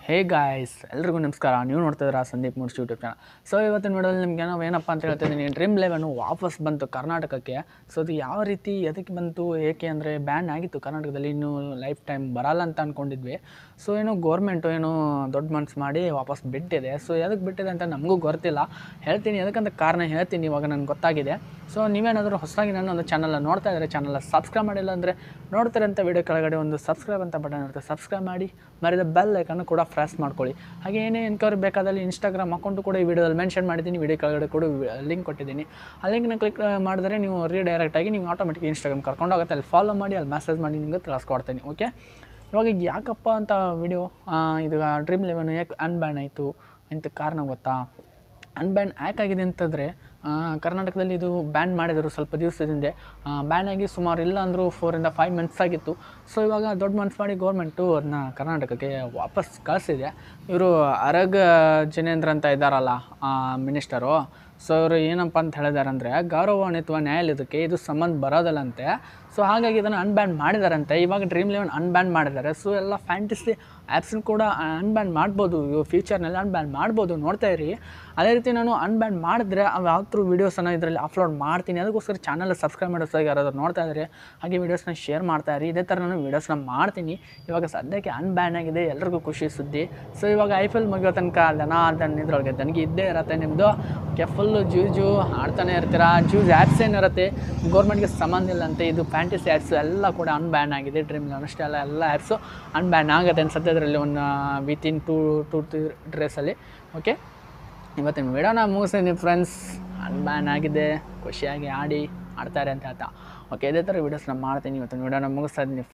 hey guys ಎಲ್ರಿಗೂ ನಮಸ್ಕಾರ ನೀವು ನೋಡ್ತಿದ್ದೀರಾ Sandeep moods YouTube channel so ಇವತ್ತಿನ ವಿಡಿಯೋದಲ್ಲಿ ನಿಮ್ಗೆ ನಾವು ಏನಪ್ಪ ಅಂತ ಹೇಳ್ತಿದ್ದೀನಿ ಡ್ರೀಮ್ ಲೆವೆನು ವಾಪಸ್ ಬಂತು ಕರ್ನಾಟಕಕ್ಕೆ ಸೊ ಅದು ಯಾವ ರೀತಿ ಎದಕ್ಕೆ ಬಂತು ಏಕೆ ಅಂದರೆ ಬ್ಯಾನ್ ಆಗಿತ್ತು ಕರ್ನಾಟಕದಲ್ಲಿ ಇನ್ನೂ ಲೈಫ್ ಟೈಮ್ ಬರಲ್ಲ ಅಂತ ಅಂದ್ಕೊಂಡಿದ್ವಿ ಸೊ ಏನೋ ಗೋರ್ಮೆಂಟು ಏನೋ ದೊಡ್ಡ ಮನ್ಸು ಮಾಡಿ ವಾಪಸ್ ಬಿಟ್ಟಿದೆ ಸೊ ಎದಕ್ಕೆ ಬಿಟ್ಟಿದೆ ಅಂತ ನಮಗೂ ಗೊತ್ತಿಲ್ಲ ಹೇಳ್ತೀನಿ ಎದಕ್ಕಂತ ಕಾರಣ ಹೇಳ್ತೀನಿ ಇವಾಗ ನನಗೆ ಗೊತ್ತಾಗಿದೆ ಸೊ ನೀವೇನಾದರೂ ಹೊಸದಾಗಿ ನನ್ನ ಒಂದು ಚಾನಲ್ ನೋಡ್ತಾ ಇದ್ದಾರೆ ಚಾನಲ್ ಸಬ್ಸ್ಕ್ರೈಬ್ ಮಾಡಿಲ್ಲ ಅಂದರೆ ನೋಡ್ತಾರೆ ಅಂತ ವಿಡಿಯೋ ಕೆಳಗಡೆ ಒಂದು ಸಬ್ಸ್ಕ್ರೈಬ್ ಅಂತ ಬಟನ್ ಇರುತ್ತೆ ಸಬ್ಸ್ಕ್ರೈಬ್ ಮಾಡಿ ಮರಿದ ಬೆಲ್ ಐಕನ್ನು ಕೂಡ ಪ್ರೆಸ್ ಮಾಡ್ಕೊಳ್ಳಿ ಹಾಗೆ ಏನೇ ಎನ್ಕ್ವೈರಿ ಬೇಕಾದಲ್ಲಿ ಇನ್ಸ್ಟಾಗ್ರಾಮ್ ಅಕೌಂಟು ಕೂಡ ಈ ವಿಡಿಯೋದಲ್ಲಿ ಮೆನ್ಷನ್ ಮಾಡಿದ್ದೀನಿ ವಿಡಿಯೋ ಕೆಳಗಡೆ ಕೂಡ ಲಿಂಕ್ ಕೊಟ್ಟಿದ್ದೀನಿ ಆ ಲಿಂಕ್ನ ಕ್ಲಿಕ್ ಮಾಡಿದ್ರೆ ನೀವು ರೀಡೈರೆಕ್ಟ್ ಆಗಿ ನೀವು ಆಟೋಮೆಟಿಕ್ ಇನ್ಸ್ಟಾಗ್ರಾಮ್ ಕರ್ಕೊಂಡೋಗುತ್ತೆ ಅಲ್ಲಿ ಫಾಲೋ ಮಾಡಿ ಅಲ್ಲಿ ಮೆಸೇಜ್ ಮಾಡಿ ನಿಮಗೆ ತಿಳಿಸ್ಕೊಡ್ತೀನಿ ಓಕೆ ಇವಾಗ ಈಗ ಯಾಕಪ್ಪ ಅಂತ ವಿಡಿಯೋ ಇದು ಡ್ರೀಮ್ ಲೆವೆನ್ ಯಾಕೆ ಅನ್ಬ್ಯಾನ್ ಆಯಿತು ಅಂತ ಕಾರಣ ಗೊತ್ತಾ ಅನ್ಬ್ಯಾನ್ ಯಾಕಾಗಿದೆ ಅಂತಂದರೆ ಕರ್ನಾಟಕದಲ್ಲಿ ಇದು ಬ್ಯಾನ್ ಮಾಡಿದರು ಸ್ವಲ್ಪ ದಿವಸದಿಂದ ಬ್ಯಾನ್ ಆಗಿ ಸುಮಾರು ಇಲ್ಲ ಅಂದರೂ ಫೋರಿಂದ ಫೈವ್ ಮಂತ್ಸ್ ಆಗಿತ್ತು ಸೊ ಇವಾಗ ದೊಡ್ಡ ಮನ್ಸು ಮಾಡಿ ಗೌರ್ಮೆಂಟು ಅದನ್ನ ಕರ್ನಾಟಕಕ್ಕೆ ವಾಪಸ್ ಕಳಿಸಿದೆ ಇವರು ಅರಗ್ ಜಿನೇಂದ್ರ ಅಂತ ಇದ್ದಾರಲ್ಲ ಮಿನಿಸ್ಟರು ಸೊ ಇವರು ಏನಪ್ಪ ಅಂತ ಹೇಳಿದಾರೆ ಅಂದರೆ ಗೌರವಾನ್ವಿತ ನ್ಯಾಯಾಲಯದಕ್ಕೆ ಇದು ಸಂಬಂಧ ಬರೋದಲ್ಲಂತೆ ಸೊ ಹಾಗಾಗಿ ಇದನ್ನು ಅನ್ಬ್ಯಾನ್ ಮಾಡಿದಾರಂತೆ ಇವಾಗ ಡ್ರೀಮ್ ಲೆವೆನ್ ಅನ್ಬ್ಯಾನ್ ಮಾಡಿದ್ದಾರೆ ಸೊ ಎಲ್ಲ ಫ್ಯಾಂಟಸಿ ಆ್ಯಪ್ಸ್ನ ಕೂಡ ಅನ್ಬ್ಯಾನ್ ಮಾಡ್ಬೋದು ಫ್ಯೂಚರ್ನಲ್ಲಿ ಅನ್ಬ್ಯಾನ್ ಮಾಡ್ಬೋದು ನೋಡ್ತಾ ಇರಿ ಅದೇ ರೀತಿ ನಾನು ಅನ್ಬ್ಯಾನ್ ಮಾಡಿದ್ರೆ ಅವು ಯಾವ ಥರ ವೀಡಿಯೋಸನ್ನು ಇದರಲ್ಲಿ ಅಪ್ಲೋಡ್ ಮಾಡ್ತೀನಿ ಅದಕ್ಕೋಸ್ಕರ ಚಾನಲ್ ಸಬ್ಸ್ಕ್ರೈಬ್ ಮಾಡೋಸಾಗಿ ಯಾರಾದರೂ ನೋಡ್ತಾ ಇದ್ದಾರೆ ಹಾಗೆ ವೀಡಿಯೋಸ್ನ ಶೇರ್ ಮಾಡ್ತಾ ಇರಿ ಇದೇ ಥರ ನಾನು ವೀಡಿಯೋಸ್ನ ಮಾಡ್ತೀನಿ ಇವಾಗ ಸದ್ಯಕ್ಕೆ ಅನ್ಬ್ಯಾನ್ ಆಗಿದೆ ಎಲ್ರಿಗೂ ಖುಷಿ ಸುದ್ದಿ ಸೊ ಇವಾಗ ಐ ಪಿ ಎಲ್ ಮುಗಿಯೋ ತನಕ ದನ ದನ ಇದ್ರೊಳಗೆ ನನಗೆ ಇದ್ದೇ ಇರತ್ತೆ ನಿಮ್ಮದು ಓಕೆ ಫುಲ್ಲು ಜೂಜು ಆಡ್ತಾನೆ ಇರ್ತೀರಾ ಜೂಸ್ ಆ್ಯಪ್ಸ್ ಏನಿರುತ್ತೆ ಗೌರ್ಮೆಂಟ್ಗೆ ಸಂಬಂಧ ಇಲ್ಲ ಅಂತೆ ಇದು ಫ್ಯಾಂಟಸಿ ಆ್ಯಪ್ಸ್ ಎಲ್ಲ ಕೂಡ ಅನ್ಬ್ಯಾನ್ ಆಗಿದೆ ಡ್ರೀಮ್ ಅಷ್ಟೇ ಅಲ್ಲ ಎಲ್ಲ ಆ್ಯಪ್ಸು ಅನ್ಬ್ಯಾನ್ ಆಗುತ್ತೆ ಅನ್ಸುತ್ತೆ ಅದರಲ್ಲಿ ಒಂದು ವಿತಿನ್ ಟೂ ಟೂ ತ್ರೀ ಡ್ರೆಸ್ಸಲ್ಲಿ ಓಕೆ ಇವತ್ತಿನ ವಿಡಿಯೋನ ಮುಗಿಸ್ತೀನಿ ಫ್ರೆಂಡ್ಸ್ ಅನ್ಬ್ಯಾನ್ ಆಗಿದೆ ಖುಷಿಯಾಗಿ ಆಡಿ ಆಡ್ತಾರೆ ಅಂತ ಹೇಳ್ತಾ ಓಕೆ ಇದೇ ಥರ ವೀಡಿಯೋಸ್ನ ಮಾಡ್ತೀನಿ ಇವತ್ತಿನ ವಿಡಿಯೋನ ಮುಗಿಸ್ತಾ ಇದ್ದೀನಿ